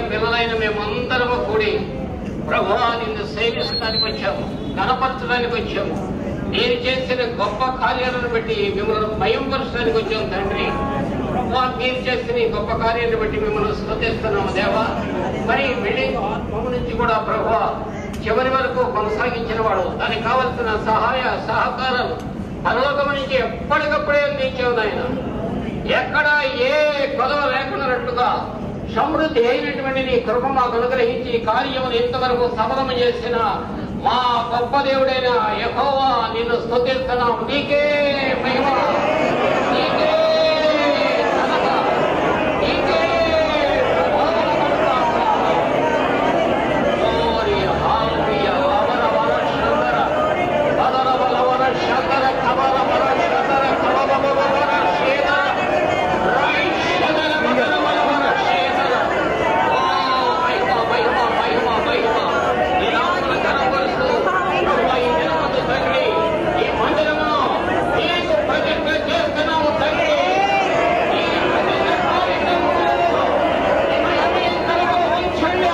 పిల్లలైన మేమందరము కూడి ప్రభువా నిన్ను సేవించడానికి వచ్చాము కనపరచడానికి వచ్చాము నేను చేసిన గొప్ప కార్యాలను బట్టి మిమ్మల్ని భయంపరచడానికి వచ్చాము తండ్రి ప్రభువా మీరు చేసిన ఈ గొప్ప కార్యాన్ని బట్టి మిమ్మల్ని శ్రద్ధిస్తున్నాము దేవా మరి బిల్డింగ్ ఆత్మ నుంచి కూడా ప్రభువా చివరి వరకు కొనసాగించిన వాడు దానికి కావలసిన సహాయ సహకారాలు పరలోకం నుంచి ఎప్పటికప్పుడే అందించావు నాయన ఎక్కడ ఏ కొదవ లేకున్నట్లుగా సమృద్ధి అయినటువంటి నీ కృప మాకు అనుగ్రహించి ఈ కార్యమును ఇంతవరకు సఫలం చేసిన మా గొప్ప దేవుడైన యెహోవా నిన్ను స్తుతిస్తున్నాం నీకే మహిమ నీకే ఘనత, నీకే ప్రభావం కలుగుగాక. Glory, hallelujah. వర వర శంకర. వదర వల వర శంకర. కవర వర శంకర. కవర వర వర శేఖర. రై శంకర వదర వల వర శేఖర. ఓ, మహిమ, మహిమ, మహిమ, మహిమ. నీ నామమును ఘనపరుస్తూ, ప్రభువా, ఈ దినమందు తండ్రి, ఈ మందిరము నీకు ప్రతిష్ఠ చేస్తున్నాము తండ్రి. ఈ ప్రతిష్ఠ కార్యక్రమములో నీ మహిమయంతరము ఉంచండి.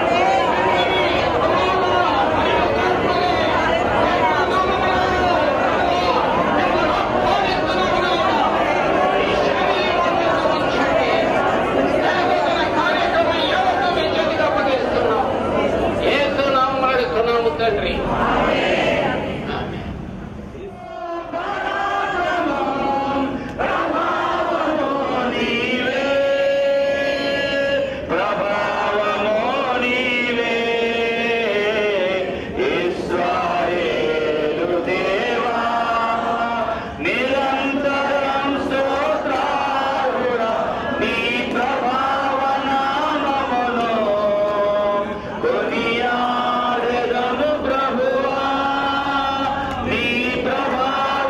తండ్రి ప్రభావము నీవే ఇశ్రాయేలు దేవా నిరంతరం స్తోత్రార్హుడా నీ ప్రభావ నామమును కొనియాడెదము ప్రభువా నీ ప్రభావ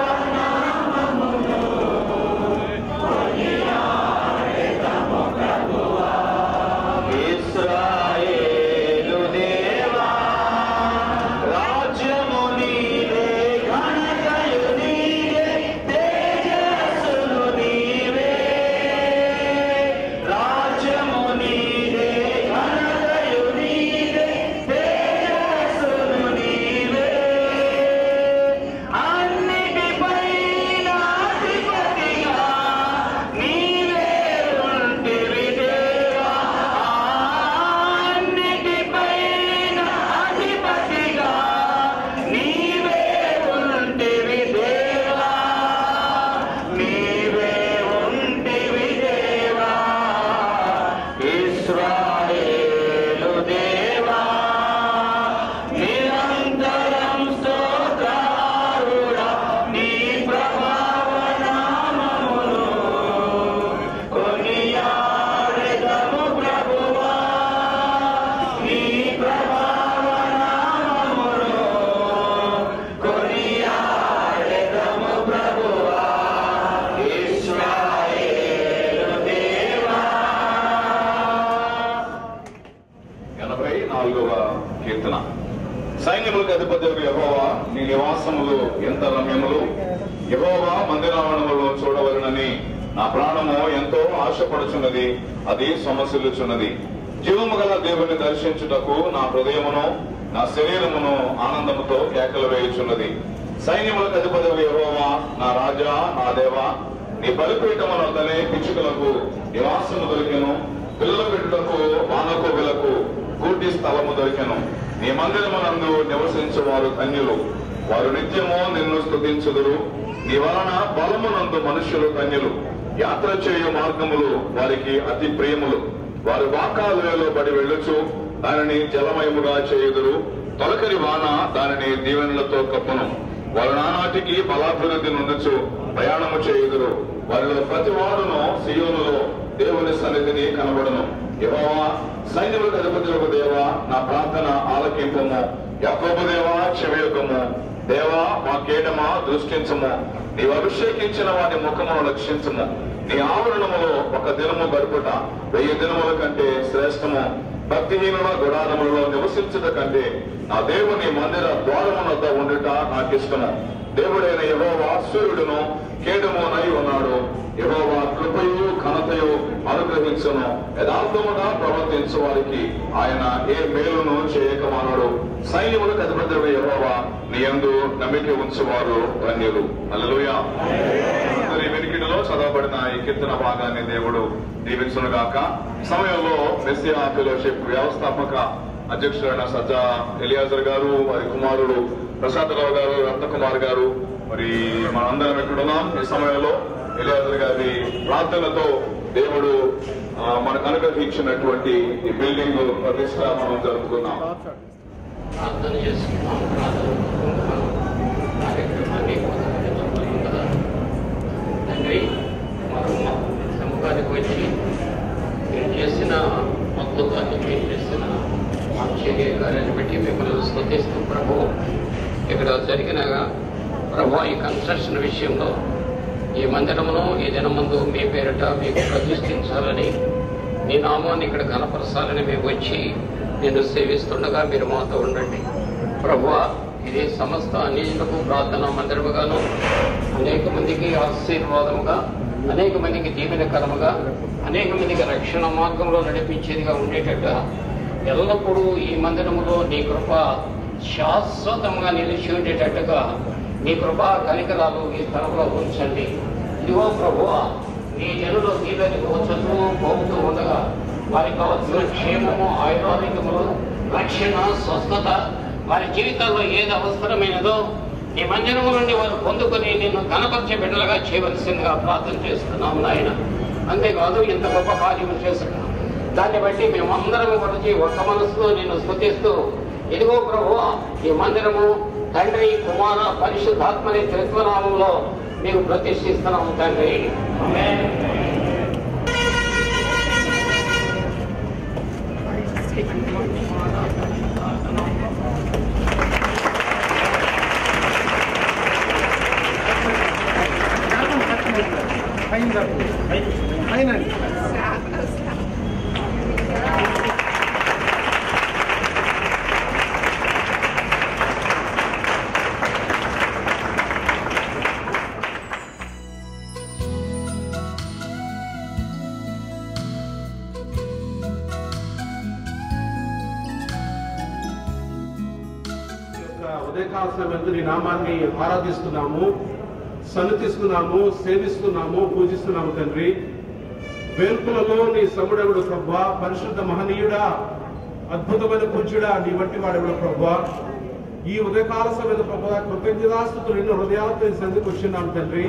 ఇశ్రాయేలు దేవా రాజ్యము నీవే ఘనతయు నీవే తేజస్సును నీవే రాజ్యము నీవే ఘనతయు నీవే తేజస్సును నీవే అన్నిటిపైన అధిపతిగా నీవే ఉంటివి దేవా అన్నిటిపైన అధిపతిగా నీవే ఉంటివి దేవా నీవే ఉంటివి దేవా ఇశ్రాయేలు దేవా నిరంతరం స్తోత్రారుడా నీ ప్రభావ నామమును కొనియాడెదము ప్రభువా నీ ప్రభావ నామమును కొనియాడెదము ప్రభువా ఇశ్రాయేలు దేవా ఎనభై నాలుగవ కీర్తన సైన్యములకు అధిపతి యహోవా నీ నివాసములు ఎంత రమ్యములు యహోవా మందిరావణములో చూడవలనని నా ప్రాణము ఎంతో ఆశపడుచున్నది అది సమస్యలుచున్నది జీవము గల దేవుని దర్శించుటకు నా హృదయమును నా శరీరమును ఆనందముతో కేకలు వేయుచున్నది సైన్యములకు అధిపతి యహోవా నా రాజా నా దేవా నీ బలిపీఠమునొద్దనే పిచ్చుకలకు నివాసము దొరికెను పిల్లల పెట్టుటకు వానకోగులకు కూటి స్థలము దొరికెను నీ మందిరమునందు నివసించు వారు ధన్యులు వారు నిత్యము నిన్ను స్తుతించుదురు నీ వలన బలమునందు మనుష్యులు ధన్యులు యాత్ర చేయు మార్గములు వారికి అతి ప్రియములు వారు వాకాలులో పడి వెళ్ళుచు దానిని జలమయముగా చేయుదురు తొలకరి వాన దానిని దీవెనలతో కప్పును వారు నానాటికి బలాభివృద్ధి నొందచ్చు ప్రయాణము చేయుదురు వారిలో ప్రతి వాడును సియోనులో దేవుని సన్నిధిని కనబడును యెహోవా సైన్యములకు అధిపతులకు దేవా నా ప్రార్థన ఆలకింపము యాకోబు దేవా చెవియొక్కము దేవా మా కేడమా దృష్టించము నీవు అభిషేకించిన వారి ముఖమును లక్షించము నీ ఆవరణములో ఒక దినము గడుపుట వెయ్యి దినముల కంటే శ్రేష్టము భక్తిహీనుల గుడారములలో నివసించుట కంటే నా దేవుని మందిర ద్వారమునొద్ద ఉండుట నాకిష్టము దేవుడైన యహోవా సూర్యుడును కేడమునై ఉన్నాడు యహోవా కృపయు ఘనతయు అనుగ్రహించును యథార్థముగా ప్రవర్తించు వారికి ఆయన ఏ మేలును చేయకమానడు సైన్యములకు అధిపతి యెహోవా నీ యందు నమ్మిక ఉంచువారు ధన్యులు హల్లెలూయా అందరి వెనుకిడిలో చదవబడిన ఈ కీర్తన భాగాన్ని దేవుడు దీవించును గాక సమయంలో మెస్సియా ఫెలోషిప్ వ్యవస్థాపక అధ్యక్షుడైన సజ్జా ఎలియాజర్ గారు వారి కుమారుడు ప్రసాదరావు గారు రత్నకుమార్ గారు మరి మనందరం ఎక్కడున్నాం ఈ సమయంలో ఎలియాజర్ గారి ప్రార్థనతో దేవుడు ఆ, మనకు అనుగ్రహించినటువంటి ఈ బిల్డింగ్ ప్రతిష్ట మనం జరుపుకున్నాం ప్రార్థన చేసుకున్నాం ప్రార్థన చేసుకున్నాం. కార్యక్రమాన్ని మొదలుపెట్టుకున్నాం కదా. తండ్రి మనం సముఖానికి వచ్చి మీరు చేసిన అద్భుతాన్ని మీరు చేసిన ఆశ్చర్య కార్యాన్ని బట్టి మిమ్మల్ని స్థుతిస్తూ ప్రభు ఇక్కడ జరిగిన ప్రభు ఈ కన్స్ట్రక్షన్ విషయంలో ఈ మందిరమును ఈ దినమందు మీ పేరిట మీకు ప్రతిష్ఠించాలని మీ నామాన్ని ఇక్కడ కనపరచాలని మేము వచ్చి నేను సేవిస్తుండగా మీరు మాతో ఉండండి ప్రభు ఇది సమస్త అన్నింటికు ప్రార్థన మందిరముగాను అనేక మందికి ఆశీర్వాదముగా అనేక మందికి దీవెనకరముగా అనేక మందికి రక్షణ మార్గంలో నడిపించేదిగా ఉండేటట్టుగా ఎల్లప్పుడూ ఈ మందిరములో నీ కృప శాశ్వతంగా నిలిచి ఉండేటట్టుగా నీ కృపా కనికరాలు ఈ స్థలంలో ఉంచండి ఇదిగో ప్రభు నీ జనులు నీలోకి వచ్చుతూ పోతూ ఉండగా వారికి కావలసిన క్షేమము ఆయుర్వేదములు రక్షణ స్వస్థత వారి జీవితాల్లో ఏది అవసరమైనదో నీ మందిరము నుండి వారు పొందుకొని నిన్ను కనపరిచే బిడ్డలుగా చేయవలసిందిగా ప్రార్థన చేస్తున్నాము నాయన అంతేకాదు ఇంత గొప్ప కార్యము చేస్తున్నాం దాన్ని బట్టి మేమందరం కొరచి ఒక్క మనసుతో నిన్ను స్థుతిస్తూ ఇదిగో ప్రభు ఈ మందిరము తండ్రి కుమార పరిశుద్ధాత్మని త్రిత్వనామంలో మేము ప్రతిష్ఠిస్తున్నాము తండ్రి యొక్క ఉదయకాల సమయంలో నీ నామాన్ని ఆరాధిస్తున్నాము సన్నతిస్తున్నాము సేవిస్తున్నాము పూజిస్తున్నాము తండ్రి వేల్పులలో నీ సముడెవడు ప్రభా పరిశుద్ధ మహనీయుడా అద్భుతమైన పూజ్యుడా నీ వంటి వాడెవడు ప్రభా ఈ ఉదయకాల సమయంలో ప్రభా కృతజ్ఞతాస్తుతులు ఎన్నో హృదయాలతో నీ సంధికి వచ్చిన్నాం తండ్రి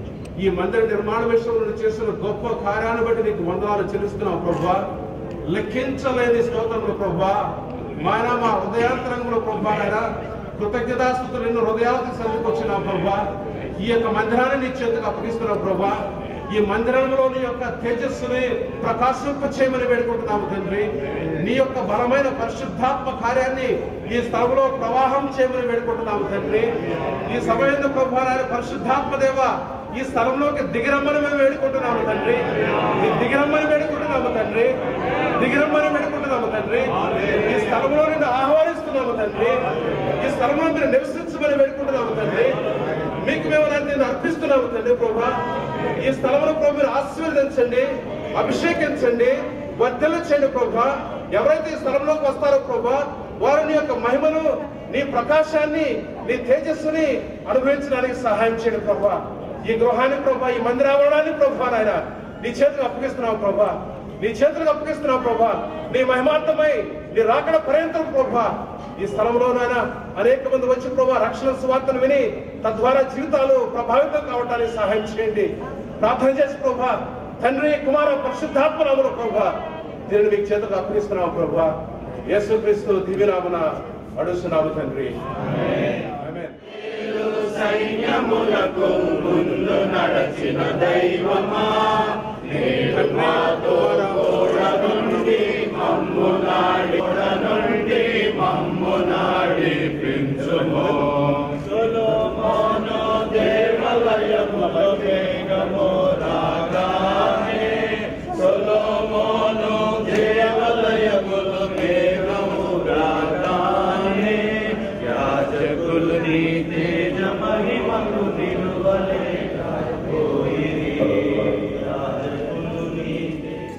ఈ మందిర నిర్మాణ విషయంలో నువ్వు చేసిన గొప్ప కార్యాన్ని బట్టి నీకు వందనాలు చెల్లిస్తున్నావు ప్రభా లెక్కించలేని స్తోత్రములు ప్రభా మాయన మా హృదయాంతరంలో ప్రభా నాయన కృతజ్ఞతాస్తుతులు ఎన్నో హృదయాలకు సందుకొచ్చినావు ప్రభా ఈ యొక్క మందిరాన్ని నీ చేతికి అప్పగిస్తున్నావు ప్రభా ఈ మందిరంలో నీ యొక్క తేజస్సుని ప్రకాశింప చేయమని వేడుకుంటున్నాము తండ్రి నీ యొక్క బలమైన పరిశుద్ధాత్మ కార్యాన్ని ఈ స్థలంలో ప్రవాహం చేయమని వేడుకుంటున్నాము తండ్రి ఈ సమయంలో ప్రభా నాయన పరిశుద్ధాత్మ దేవ ఈ స్థలంలోకి దిగిరమ్మని మేము వేడుకుంటున్నాము తండ్రి ఈ దిగిరమ్మని వేడుకుంటున్నాము తండ్రి దిగిరమ్మని వేడుకుంటున్నాము తండ్రి ఈ స్థలంలో నిన్ను ఆహ్వానిస్తున్నాము తండ్రి ఈ స్థలంలో మీరు నివసించమని వేడుకుంటున్నాము తండ్రి మీకు మేము నేను అర్పిస్తున్నాము తండ్రి ప్రభా ఈ స్థలంలో ప్రభు మీరు ఆశీర్వదించండి అభిషేకించండి వర్ధలించండి ప్రభా ఎవరైతే ఈ స్థలంలోకి వస్తారో ప్రభా వారు నీ యొక్క మహిమను నీ ప్రకాశాన్ని నీ తేజస్సుని అనుభవించడానికి సహాయం చేయండి ప్రభా ఈ గృహాన్ని ప్రభా ఈ మందిరావరణాన్ని ప్రభా నాయన నీ చేతులకు అప్పగిస్తున్నావు ప్రభా నీ చేతులకు అప్పగిస్తున్నావు ప్రభా నీ మహిమార్థమై నీ రాకడ పర్యంతం ప్రభా ఈ స్థలంలో నాయన అనేక మంది వచ్చి ప్రభా రక్షణ సువార్తను విని తద్వారా జీవితాలు ప్రభావితం కావడానికి సహాయం చేయండి ప్రార్థన చేసి ప్రభా తండ్రి కుమార పరిశుద్ధాత్మనామను ప్రభా దీనిని మీకు చేతులకు అప్పగిస్తున్నావు ప్రభా యేసుక్రీస్తు దివ్యనామన అడుస్తున్నాము తండ్రి ఆమేన్. సైన్యములకు ముందు నడచిన దైవమా నేడు మాతో కూడా నుండి మమ్ము నాడి కూడా నుండి మమ్ము నాడి పించుము సొలొమోను దేవాలయములో వేగము రాగానే సొలొమోను దేవాలయములో వేగము రాగానే యాజకులు నీ తేజ మహిమను నిలువలేకపోయిరి యాజకులు నీ తేజ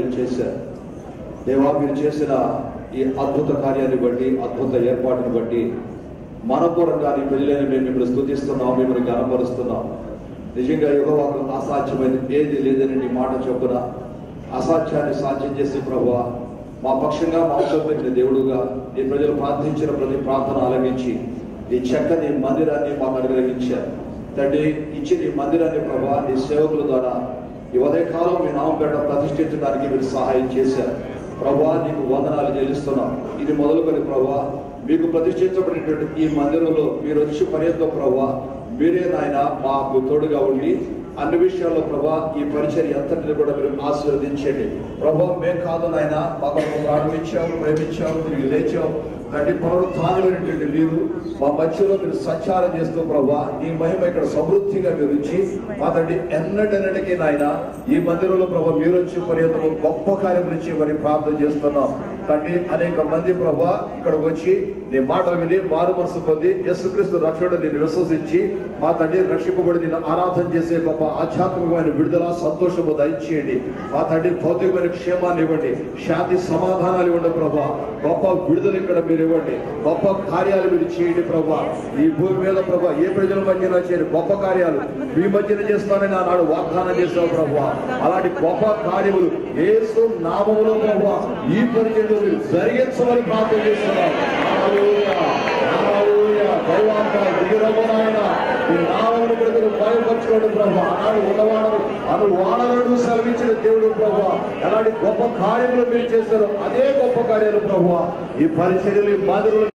మీరు చేశారు దేవా మీరు చేసిన ఈ అద్భుత కార్యాన్ని బట్టి అద్భుత ఏర్పాటును బట్టి మనపూర్వకంగా నీ ప్రజలైన మేము మిమ్మల్ని స్తుతిస్తున్నాం మిమ్మల్ని గనపరుస్తున్నాం నిజంగా యుగవాకు అసాధ్యమైనది ఏది లేదని నీ మాట చొప్పున అసాధ్యాన్ని సాధ్యం చేసే ప్రభు మా పక్షంగా మా అవసరం పెట్టిన దేవుడుగా నీ ప్రజలు ప్రార్థించిన ప్రతి ప్రార్థన ఆలకించి ఈ చక్కని మందిరాన్ని మాకు అనుగ్రహించారు తండ్రి ఇచ్చి నీ మందిరాన్ని ప్రభా నీ సేవకుల ద్వారా ఈ ఉదయకాలం మీ నామపేట ప్రతిష్ఠించడానికి మీరు సహాయం చేశారు ప్రభా నీకు వందనాలు చెల్లిస్తున్నాం ఇది మొదలుకొని ప్రభా మీకు ప్రతిష్ఠించబడినటువంటి ఈ మందిరంలో మీరు వచ్చి పర్యంతం ప్రభా మీరే నాయన మాకు తోడుగా ఉండి అన్ని విషయాల్లో ప్రభా ఈ పరిచయం ఎంతటిని కూడా మీరు ఆశీర్వదించండి ప్రభా మేము కాదు నాయన మాకు ప్రారంభించావు ప్రేమించావు తిరిగి లేచావు తండ్రి పునరుత్థానమైనటువంటి మీరు మా మధ్యలో మీరు సంచారం చేస్తూ ప్రభా ఈ మహిమ ఇక్కడ సమృద్ధిగా మీరు ఇచ్చి మా తండ్రి ఎన్నటెన్నటికీ నాయన ఈ మందిరంలో ప్రభా మీరు వచ్చి పర్యంతం గొప్ప కార్యం నుంచి మరి ప్రార్థన చేస్తున్నాం తండ్రి అనేక మంది ప్రభా ఇక్కడ వచ్చి నీ మాటలు విని మారు మనసు పొంది యేసుక్రీస్తు రక్షణ నేను విశ్వసించి మా తండ్రి రక్షింపబడి నేను ఆరాధన చేసే గొప్ప ఆధ్యాత్మికమైన విడుదల సంతోషము దయచేయండి మా తండ్రి భౌతికమైన క్షేమాన్ని ఇవ్వండి శాంతి సమాధానాలు ఇవ్వండి ప్రభా గొప్ప విడుదల ఇక్కడ మీరు ఇవ్వండి గొప్ప కార్యాలు మీరు చేయండి ప్రభా ఈ భూమి మీద ప్రభా ఏ ప్రజల మధ్యన చేయని గొప్ప కార్యాలు మీ మధ్యన చేస్తానని ఆనాడు వాగ్దానం చేస్తావు ప్రభా అలాంటి గొప్ప కార్యములు ఏసు నామములో ప్రభా ఈ పరిచయంలో మీరు జరిగించమని ప్రార్థన చేస్తున్నాం హల్లెలూయా. హల్లెలూయా. దైవాత్మ దిగిరమ్ము నాయనా. ఈ నామమును కూడా మీరు భయపరచుకోండి ప్రభా ఆనాడు ఉన్నవాడు అను వాడలను సెలవించిన దేవుడు ప్రభా ఎలాంటి గొప్ప కార్యములు మీరు చేశారో అదే గొప్ప కార్యాలు ప్రభా ఈ పరిచర్యలు ఈ మాదిరిలో